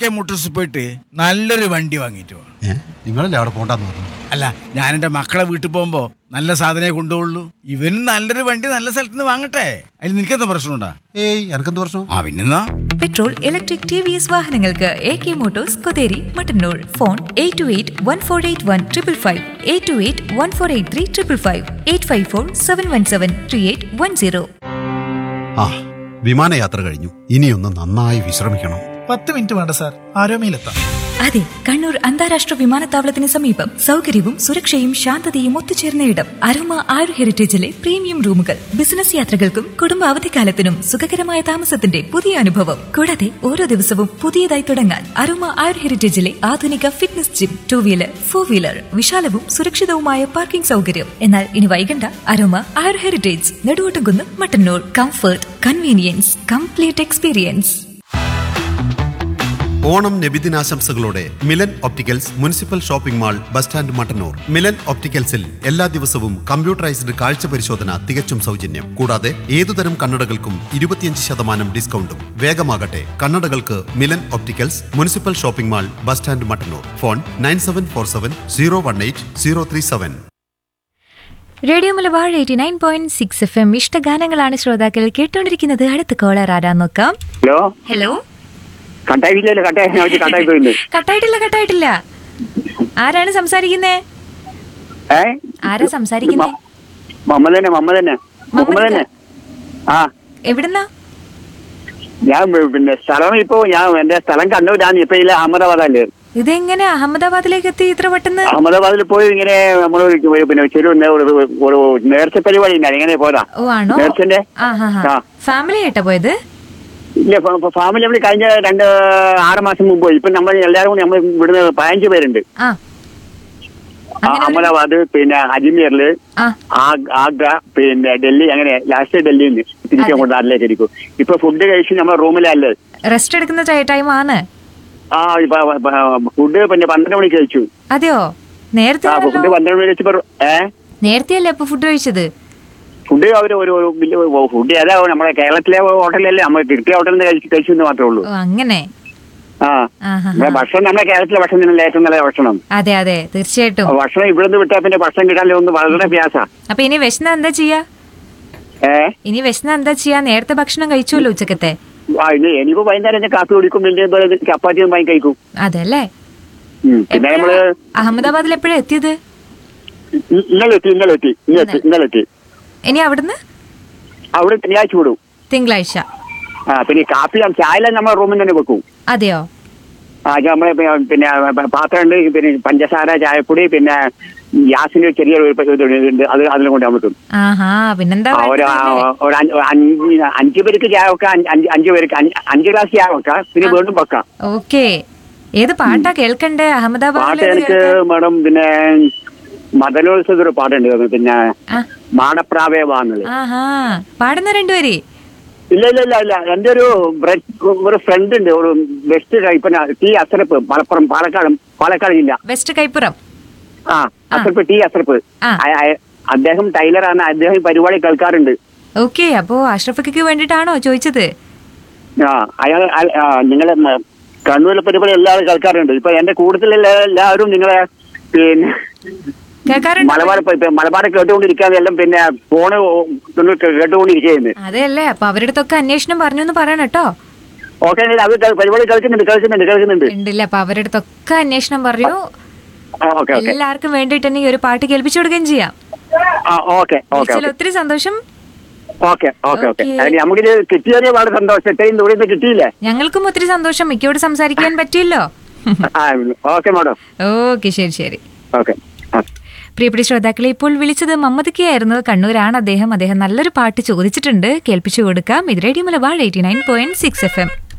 K Motors പോയിട്ട് നല്ലൊരു വണ്ടി വാങ്ങിയിട്ട് വാ. ഏ നിങ്ങളല്ലേ അവിടെ പോണ്ടെന്ന് പറഞ്ഞു അല്ല ഞാൻ എന്റെ മക്കളെ വീട്ടിൽ പോകുമ്പോ നല്ല സാധനമേ കൊണ്ടുപോകുള്ളൂ ഇവനും നല്ലൊരു വണ്ടി നല്ല സ്ഥലത്ത് നിന്ന് വാങ്ങട്ടെ അതിൽ നിനക്കെന്താ പ്രശ്നമുണ്ടാ ഏയ് എനക്കെന്ത് പ്രശ്നം ആ പിന്നെന്നാ petrol electric T V S വാഹനങ്ങൾക്ക് A K motors Kotheri Mattannur phone eight two eight one four eight one triple five eight two eight one four eight three triple five eight five four seven one seven three eight one zero ആ വിമാനയാത്ര കഴിഞ്ഞു ഇനിയൊന്ന് നന്നായി വിശ്രമിക്കണം പത്ത് minute വേണ്ട sir ആരോമയിലെത്താം അതെ കണ്ണൂർ അന്താരാഷ്ട്ര വിമാനത്താവളത്തിന് സമീപം സൗകര്യവും സുരക്ഷയും ശാന്തതയും ഒത്തുചേർന്ന ഇടം അരോമ ആയുർ ഹെറിറ്റേജിലെ പ്രീമിയം റൂമുകൾ ബിസിനസ് യാത്രകൾക്കും കുടുംബ അവധിക്കാലത്തിനും സുഖകരമായ താമസത്തിന്റെ പുതിയ അനുഭവം കൂടാതെ ഓരോ ദിവസവും പുതിയതായി തുടങ്ങാൻ അരോമ ആയുർ ഹെറിറ്റേജിലെ ആധുനിക fitness gym two wheeler four wheeler വിശാലവും സുരക്ഷിതവുമായ പാർക്കിംഗ് സൗകര്യം എന്നാൽ ഇനി വൈകണ്ട Aroma Ayur heritage Neduvottumkunnu Mattannur comfort convenience complete experience Onam നബിദിനാശംസകളോടെ Milan opticals municipal shopping mall bus stand Mattannur Milan ഒപ്റ്റിക്കൽസിൽ എല്ലാ ദിവസവും കമ്പ്യൂട്ടറൈസ്ഡ് കാഴ്ച പരിശോധന തികച്ചും സൗജന്യം കൂടാതെ ഏതുതരം കണ്ണടകൾക്കും ഇരുപത്തിയഞ്ച് ശതമാനം ഡിസ്കൗണ്ടും വേഗമാകട്ടെ കണ്ണടകൾക്ക് Milan opticals municipal shopping mall bus stand Mattannur phone nine seven four seven zero one eight zero three seven radio Malabar eighty nine point six F M ഇഷ്ടഗാനങ്ങളാണ് ശ്രോതാക്കൾ കേട്ടോണ്ടിരിക്കുന്നത് അടുത്ത കോളർ ആരാ നോക്കാം ഹലോ ഹലോ കട്ടായില്ലല്ലോ കട്ടായി ഞാൻ വെച്ച് കട്ടായി പോയില്ലേ കട്ടായിട്ടില്ല കട്ടായിട്ടില്ല ആരാണ് സംസാരിക്കുന്നേ ഏ ആരാ സംസാരിക്കുന്നേ മമ്മദ് തന്നെ മമ്മദ് തന്നെ മുഹമ്മദ് തന്നെ ആ എവിടുന്നാ ഞാൻ പി- പിന്നെ സ്ഥലം ഇപ്പോ ഞാൻ എന്റെ സ്ഥലം കണ്ണൂരാണ് ഇപ്പൊ ഇല്ല അഹമ്മദാബാദല്ലേ ഇതെങ്ങനെ അഹമ്മദാബാദിലേക്ക് എത്തി ഇത്ര പെട്ടെന്ന് അഹമ്മദാബാദിൽ പോയി ഇങ്ങനെ നമ്മൾ പിന്നെ ചെറു ഒരു ഒരു നേർച്ച പരിപാടി ഉണ്ടായി ഇങ്ങനെ പോയതാ ഓ ആണോ നേർച്ചന്റെ ആ ഹാ ഹാ ആ. ഫാമിലി ആയിട്ടാ പോയത് ഇല്ല ഫാമിലി നമ്മൾ കഴിഞ്ഞ രണ്ട് ആറ് മാസം മുമ്പ് പോയി ഇപ്പൊ നമ്മൾ എല്ലാവരും കൂടി നമ്മൾ ഇവിടുന്ന് പതിനഞ്ച് പേരുണ്ട് ആ ആ, അഹമ്മദാബാദ് പിന്നെ അജ്മീറില് ആ ആഗ്- ആഗ്ര പിന്നെ ഡൽഹി അങ്ങനെ ലാസ്റ്റ് ഡൽഹിയിൽ നിന്ന് തിരിച്ചു അങ്ങോട്ട് നാട്ടിലേക്ക് ഇരിക്കും ഇപ്പൊ ഫുഡ് കഴിച്ച് നമ്മുടെ റൂമിലല്ലേ റെസ്റ്റ് എടുക്കുന്ന ടൈം ആണ് ആ ഇപ്പൊ ഫുഡ് പിന്നെ പന്ത്രണ്ട് മണിക്ക് കഴിച്ചു അതെയോ നേരത്തെ ആ ഫുഡ് ആണല്ലോ. പന്ത്രണ്ട് മണി കഴിച്ചപ്പോ ഏ നേരത്തെയല്ലേ അപ്പൊ ഫുഡ് കഴിച്ചത് ഫുഡ് അവര് ഒരു ഒരു വലിയ ഫുഡ് ഏതാ നമ്മുടെ കേരളത്തിലെ ഹോട്ടലല്ലേ നമ്മൾ കിട്ടിയ ഹോട്ടലിൽ നിന്ന് കഴിച്ച് കഴിച്ചു എന്ന് മാത്രമേ ഉള്ളൂ ഓ അങ്ങനെ ആ ആ ഹാ നമ്മുടെ ഭക്ഷണം നമ്മുടെ കേരളത്തിലെ ഭക്ഷണം തന്നെയല്ലേ ഏറ്റവും നല്ല ഭക്ഷണം അതെ അതെ തീർച്ചയായിട്ടും ആ, ഭക്ഷണം ഇവിടുന്ന് വിട്ടാൽ പിന്നെ ഭക്ഷണം കിട്ടാൻ ഒന്ന് വളരെ പ്രയാസ അപ്പൊ ഇനി വിശന്ന എന്താ ചെയ്യാ ഏ ഇനി വിശന്ന എന്താ ചെയ്യാ നേരത്തെ ഭക്ഷണം കഴിച്ചുവല്ലോ ഉച്ചക്കത്തെ ആ ഇനി ഇനിയിപ്പോ വൈകുന്നേരം ഞാൻ കാപ്പി കുടിക്കും വലിയ ചപ്പാത്തി വാങ്ങി കഴിക്കും അതല്ലേ ഉം. പിന്നെ എപ്പോഴാ നമ്മള് അഹമ്മദാബാദിൽ എപ്പോഴാ എത്തിയത് ഇ- ഇന്നലെ എത്തി ഇന്നലെ എത്തി ഇന്നലെ എത്തി ഇന്നലെ എത്തി ഇനി അവിടുന്ന് അവിടെ ശനിയാഴ്ച വിടും തിങ്കളാഴ്ച ആ പിന്നെ കാപ്പി ചായ നമ്മുടെ റൂമിൽ തന്നെ വെക്കും അതെയോ ആ ഇത് നമ്മളെ പി- പിന്നെ പാത്രമുണ്ട് പിന്നെ പഞ്ചസാര ചായപ്പൊടി പിന്നെ ഗ്യാസിന് ചെറിയൊരു ഒരു ഇതുണ്ട് അത് അതിലും കൊണ്ട് നമുക്ക് ആഹാ പിന്നെന്താ ആ, ഒരു ആ, വേണ്ടത്? ഒരു അഞ്ച് അഞ്ച് അഞ്ച് പേർക്ക് ചായ വെക്കാം അഞ്ച് അഞ്ച് അഞ്ച് പേർക്ക് അഞ്ച് അഞ്ച് ഗ്ലാസ് ചായ വെക്കാം പിന്നെ വീണ്ടും വെക്കാം ഓക്കേ ഏത് പാട്ടാ കേൾക്കണ്ടേ പാട്ട് അഹമ്മദാബാദിൽ എനിക്ക് മാഡം പിന്നെ മദനോത്സവ ഒരു പാട്ടുണ്ട് പിന്നെ മാടപ്രാവേ വാന്നുള്ളത് ആഹാ പാടുന്ന രണ്ടുപേര് ഇല്ല ഇല്ല ഇല്ല ഇല്ല എന്റെ ഒരു ബ്ര- ഒരു ഫ്രണ്ട് ഉണ്ട് ഒരു ബെസ്റ്റ് ടൈപ്പന ടി അസറപ്പ് മലപ്പുറം പാലക്കാട് പാലക്കാട് ജില്ല വെസ്റ്റ് കൈപ്പുറം ആ അസറപ്പ് ടി അസറപ്പ് ആ. അയ- അയ- അദ്ദേഹം ടൈലറാണ് അദ്ദേഹം ഈ പരിപാടി കേൾക്കാറുണ്ട് ഓക്കെ അപ്പോ അഷ്റഫിക്ക് വേണ്ടിട്ടാണോ ചോദിച്ചത് ആ അയാൾ അയ- ആ, നിങ്ങളെ മ- കണ്ണൂരിലെ പരിപാടി എല്ലാവരും കേൾക്കാറുണ്ട് ഇപ്പൊ എന്റെ കൂടുതലുള്ള എല്ലാവരും നിങ്ങളെ പിന്നെ കേൾക്കാറുണ്ടോ മലബാർ ഇപ്പൊ ഇപ്പൊ മലബാർ കേട്ടുകൊണ്ടിരിക്കാതെ എല്ലാം പിന്നെ ഫോണ് നിങ്ങൾ കേട്ടുകൊണ്ടിരിക്കുകയാണ് അതെയല്ലേ അപ്പൊ അവരുടെ അടുത്തൊക്കെ അന്വേഷണം പറഞ്ഞു എന്ന് പറയണം കേട്ടോ ഓക്കെ അത് കേൾ- പരിപാടി കേൾക്കുന്നുണ്ട് കേൾക്കുന്നുണ്ട് കേൾക്കുന്നുണ്ട് ഉണ്ടല്ലേ അപ്പൊ അവരുടെ അടുത്തൊക്കെ അന്വേഷണം പറഞ്ഞു ആ, ഓക്കെ ഓക്കെ എല്ലാവർക്കും വേണ്ടിയിട്ട് തന്നെ ഈ ഒരു പാട്ട് കേൾപ്പിച്ചു കൊടുക്കുകയും ചെയ്യാം ആ ഓക്കെ ഓക്കെ വിളിച്ചതിൽ ഓക്കെ ഒത്തിരി സന്തോഷം ഓക്കെ ഓക്കെ ഓക്കെ Okay. അതിന് നമുക്കിത് കിട്ടിയതേ വളരെ സന്തോഷം ഇത്രയും ദൂരം ഇത് കിട്ടിയില്ലേ ഞങ്ങൾക്കും ഒത്തിരി സന്തോഷം മിക്കോട് സംസാരിക്കാൻ പറ്റിയല്ലോ ആ ഓക്കെ മാഡം ഓക്കെ ശരി ശരി ഓക്കെ ആ പ്രിയപ്പെട്ട ശ്രോതാക്കളെ ഇപ്പോൾ വിളിച്ചത് മമ്മദ് കെ ആയിരുന്നു കണ്ണൂരാണ് അദ്ദേഹം അദ്ദേഹം നല്ലൊരു പാട്ട് ചോദിച്ചിട്ടുണ്ട് കേൾപ്പിച്ചു കൊടുക്കാം ഇത് radio Malabar eighty nine point six F M